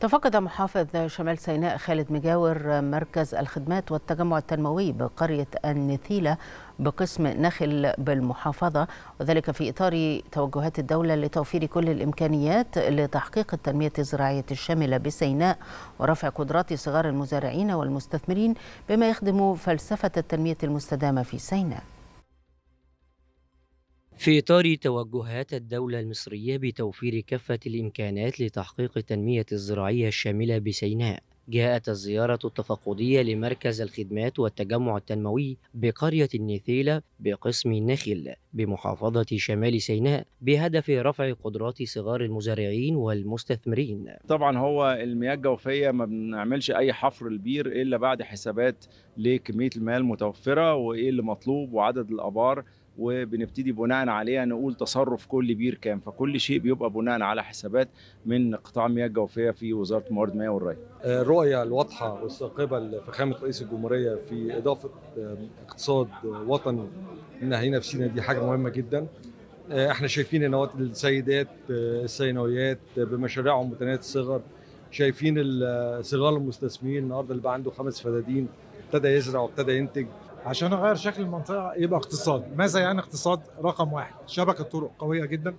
تفقد محافظ شمال سيناء خالد مجاور مركز الخدمات والتجمع التنموي بقرية النثيلة بقسم نخل بالمحافظة وذلك في إطار توجهات الدولة لتوفير كل الإمكانيات لتحقيق التنمية الزراعية الشاملة بسيناء ورفع قدرات صغار المزارعين والمستثمرين بما يخدم فلسفة التنمية المستدامة في سيناء في إطار توجهات الدولة المصرية بتوفير كافة الإمكانات لتحقيق التنمية الزراعية الشاملة بسيناء جاءت الزيارة التفقدية لمركز الخدمات والتجمع التنموي بقرية النثيلة بقسم النخل بمحافظة شمال سيناء بهدف رفع قدرات صغار المزارعين والمستثمرين طبعا هو المياه الجوفيه ما بنعملش اي حفر البير الا بعد حسابات لكميه المياه المتوفره وايه اللي مطلوب وعدد الابار وبنبتدي بناء عليها نقول تصرف كل بير كام فكل شيء بيبقى بناء على حسابات من قطاع المياه الجوفيه في وزاره موارد المياه والري. الرؤيه الواضحه والثاقبه لفخامه رئيس الجمهوريه في اضافه اقتصاد وطني لنا في دي حاجه مهمه جدا. احنا شايفين ان السيدات السيناويات بمشاريعهم متناهيه الصغر شايفين صغار المستثمرين النهارده اللي بقى عنده خمس فدادين ابتدى يزرع وابتدى ينتج عشان اغير شكل المنطقه يبقى اقتصاد ماذا يعني اقتصاد رقم واحد شبكه طرق قويه جدا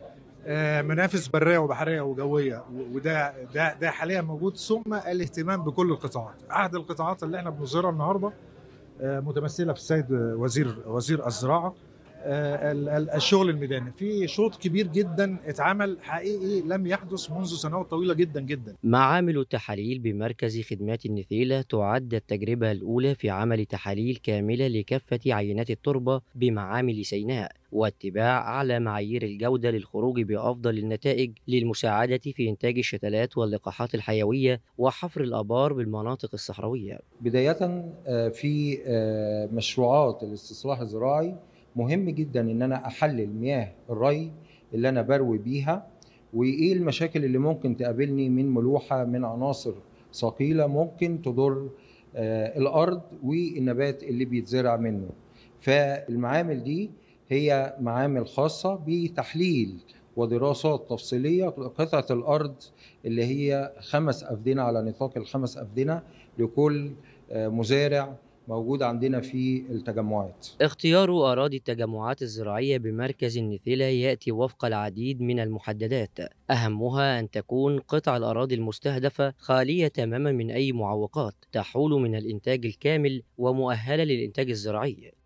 منافذ بريه وبحريه وجويه وده ده ده حاليا موجود ثم الاهتمام بكل القطاعات احد القطاعات اللي احنا بنظهرها النهارده متمثله في السيد وزير وزير الزراعه الشغل الميداني في شوط كبير جدا اتعمل حقيقي لم يحدث منذ سنوات طويله جدا جدا معامل التحاليل بمركز خدمات النثيلة تعد التجربة الأولى في عمل تحاليل كاملة لكافة عينات التربة بمعامل سيناء واتباع أعلى معايير الجودة للخروج بأفضل النتائج للمساعدة في إنتاج الشتلات واللقاحات الحيوية وحفر الآبار بالمناطق الصحراوية بداية في مشروعات الاستصلاح الزراعي مهم جدا ان انا احلل مياه الري اللي انا بروي بيها وايه المشاكل اللي ممكن تقابلني من ملوحه من عناصر ثقيله ممكن تضر الارض والنبات اللي بيتزرع منه فالمعامل دي هي معامل خاصه بتحليل ودراسات تفصيليه قطعه الارض اللي هي خمس افدنه على نطاق الخمس افدنه لكل مزارع موجود عندنا في التجمعات اختيار أراضي التجمعات الزراعية بمركز النثيلة يأتي وفق العديد من المحددات أهمها أن تكون قطع الأراضي المستهدفة خالية تماما من أي معوقات تحول من الإنتاج الكامل ومؤهلة للإنتاج الزراعي